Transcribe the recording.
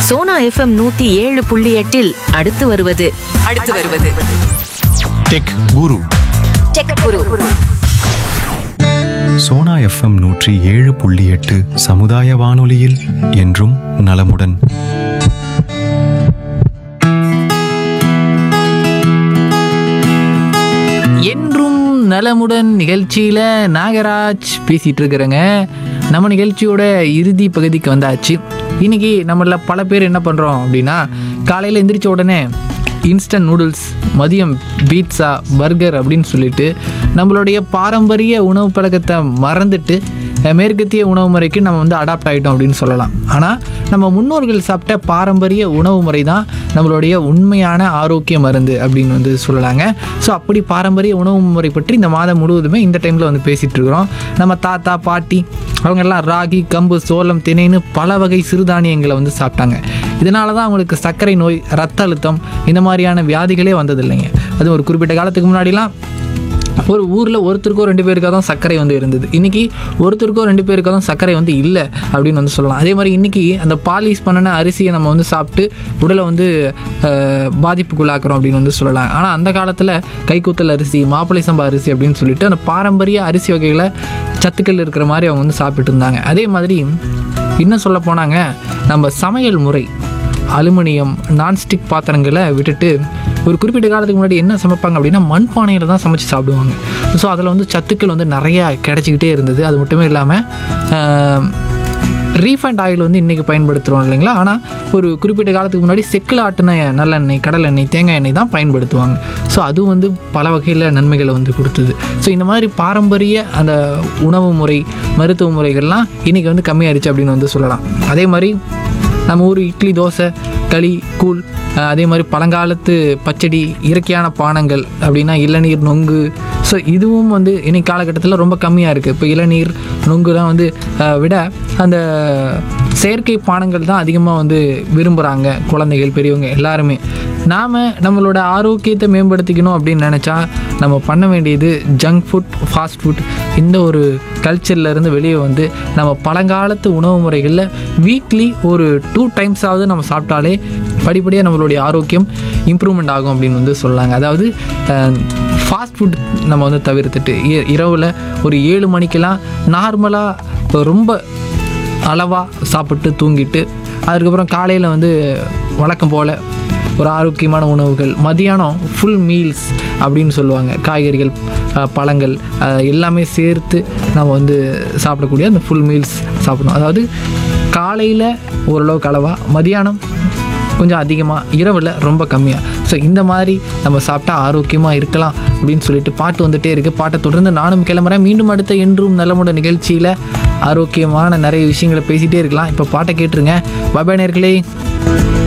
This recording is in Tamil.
சோனா எஃப்எம் நூத்தி ஏழு புள்ளி எட்டில் அடுத்து வருவது அடுத்து வருவது tech guru tech guru Sona FM நூற்றி ஏழு புள்ளி எட்டு சமுதாய வானொலியில் என்றும் நலமுடன் என்றும் நலமுடன் நிகழ்ச்சியில் நாகராஜ் பேசிகிட்டு இருக்கிறேங்க நம்ம நிகழ்ச்சியோட இறுதி பகுதிக்கு வந்தாச்சு இன்னைக்கு நம்மள பல பேர் என்ன பண்ணுறோம் அப்படின்னா காலையில் எந்திரிச்ச உடனே இன்ஸ்டன்ட் நூடுல்ஸ் மதியம் பீட்சா பர்கர் அப்படின்னு சொல்லிட்டு நம்மளுடைய பாரம்பரிய உணவு பழக்கத்தை மறந்துட்டு அஹ், மேற்கத்திய உணவு முறைக்கு நம்ம வந்து அடாப்ட் ஆகிட்டோம் அப்படின்னு சொல்லலாம் ஆனால் நம்ம முன்னோர்கள் சாப்பிட்ட பாரம்பரிய உணவு முறை தான் நம்மளுடைய உண்மையான ஆரோக்கிய மருந்து அப்படின்னு வந்து சொல்லலாங்க ஸோ அப்படி பாரம்பரிய உணவு முறை பற்றி இந்த மாதம் முழுவதுமே இந்த டைமில் வந்து பேசிகிட்டு இருக்கிறோம் நம்ம தாத்தா பாட்டி அவங்கெல்லாம் ராகி கம்பு சோளம் திணைன்னு பல வகை சிறுதானியங்களை வந்து சாப்பிட்டாங்க இதனால தான் அவங்களுக்கு சர்க்கரை நோய் ரத்த அழுத்தம் இந்த மாதிரியான வியாதிகளே வந்ததில்லைங்க அது ஒரு குறிப்பிட்ட காலத்துக்கு முன்னாடிலாம் ஒரு ஊரில் ஒருத்தருக்கோ ரெண்டு பேருக்காக தான் சர்க்கரை வந்து இருந்தது இன்றைக்கி ஒருத்தருக்கோ ரெண்டு பேருக்காக தான் சர்க்கரை வந்து இல்லை அப்படின்னு வந்து சொல்லலாம் அதே மாதிரி இன்றைக்கி அந்த பாலிஷ் பண்ணின அரிசியை நம்ம வந்து சாப்பிட்டு உடலை வந்து அஹ், பாதிப்புக்குள்ளாக்குறோம் அப்படின்னு வந்து சொல்லலாம் ஆனால் அந்த காலத்தில் கைக்கூத்தல் அரிசி மாப்பிள்ளை சம்பா அரிசி அப்படின்னு சொல்லிட்டு அந்த பாரம்பரிய அரிசி வகைகளை சத்துக்கள் இருக்கிற மாதிரி அவங்க வந்து சாப்பிட்டு இருந்தாங்க அதே மாதிரி இன்னும் சொல்ல போனாங்க நம்ம சமையல் முறை அலுமினியம் நான்ஸ்டிக் பாத்திரங்களை விட்டுட்டு ஒரு குறிப்பிட்ட காலத்துக்கு முன்னாடி என்ன சமைப்பாங்க அப்படின்னா மண்பானையில் தான் சமைச்சு சாப்பிடுவாங்க ஸோ அதில் வந்து சத்துக்கள் வந்து நிறையா கிடைச்சிக்கிட்டே இருந்தது அது மட்டுமே இல்லாமல் ரீஃபைண்ட் ஆயில் வந்து இன்றைக்கி பயன்படுத்துகிறோம் இல்லைங்களா ஆனால் ஒரு குறிப்பிட்ட காலத்துக்கு முன்னாடி செக்கில் ஆட்டின நல்லெண்ணெய் கடலெண்ணெய் தேங்காய் எண்ணெய் தான் பயன்படுத்துவாங்க ஸோ அது வந்து பல வகையில் நன்மைகளை வந்து கொடுத்தது ஸோ இந்த மாதிரி பாரம்பரிய அந்த உணவு முறை மருத்துவ முறைகள்லாம் இன்றைக்கி வந்து கம்மியாயிருச்சு அப்படின்னு வந்து சொல்லலாம் அதே மாதிரி நம்ம ஊர் இட்லி தோசை களி கூழ் அஹ் அதே மாதிரி பழங்காலத்து பச்சடி இயற்கையான பானங்கள் அப்படின்னா இளநீர் நொங்கு ஸோ இதுவும் வந்து இன்னைக்கு காலகட்டத்தில் ரொம்ப கம்மியாக இருக்குது இப்போ இளநீர் நொங்குலாம் வந்து அஹ், விட அந்த செயற்கை பானங்கள் தான் அதிகமாக வந்து விரும்புகிறாங்க குழந்தைகள் பெரியவங்க எல்லாருமே நாம் நம்மளோட ஆரோக்கியத்தை மேம்படுத்திக்கணும் அப்படின்னு நினச்சா நம்ம பண்ண வேண்டியது ஜங்க் ஃபுட் ஃபாஸ்ட் ஃபுட் இந்த ஒரு கல்ச்சர்ல இருந்து வெளியே வந்து நம்ம பழங்காலத்து உணவு முறைகளில் வீக்லி ஒரு டூ டைம்ஸாவது நம்ம சாப்பிட்டாலே படிப்படியாக நம்மளுடைய ஆரோக்கியம் இம்ப்ரூவ்மெண்ட் ஆகும் அப்படின்னு வந்து சொல்லாங்க அதாவது ஃபாஸ்ட் ஃபுட் நம்ம வந்து தவிர்த்துட்டு இ- இரவில் ஒரு ஏழு மணிக்கெல்லாம் நார்மலாக ரொம்ப அளவாக சாப்பிட்டு தூங்கிட்டு அதுக்கப்புறம் காலையில் வந்து வழக்கம் போல் ஒரு ஆரோக்கியமான உணவுகள் மதியானம் ஃபுல் மீல்ஸ் அப்படின்னு சொல்லுவாங்க காய்கறிகள் அஹ், பழங்கள் அஹ், எல்லாமே சேர்த்து நம்ம வந்து சாப்பிடக்கூடிய அந்த ஃபுல் மீல்ஸ் சாப்பிடணும் அதாவது காலையில் ஓரளவுக்கு அளவாக மதியானம் கொஞ்சம் அதிகமாக இரவில் ரொம்ப கம்மியாக ஸோ இந்த மாதிரி நம்ம சாப்பிட்டா ஆரோக்கியமாக இருக்கலாம் அப்படின்னு சொல்லிட்டு பாட்டு வந்துட்டே இருக்குது பாட்டை தொடர்ந்து நானும் கிளம்புறேன் மீண்டும் அடுத்த என்றும் நலமுட நிகழ்ச்சியில் ஆரோக்கியமான நிறைய விஷயங்களை பேசிகிட்டே இருக்கலாம் இப்போ பாட்டை கேட்டுருங்க பாபா நேர்களே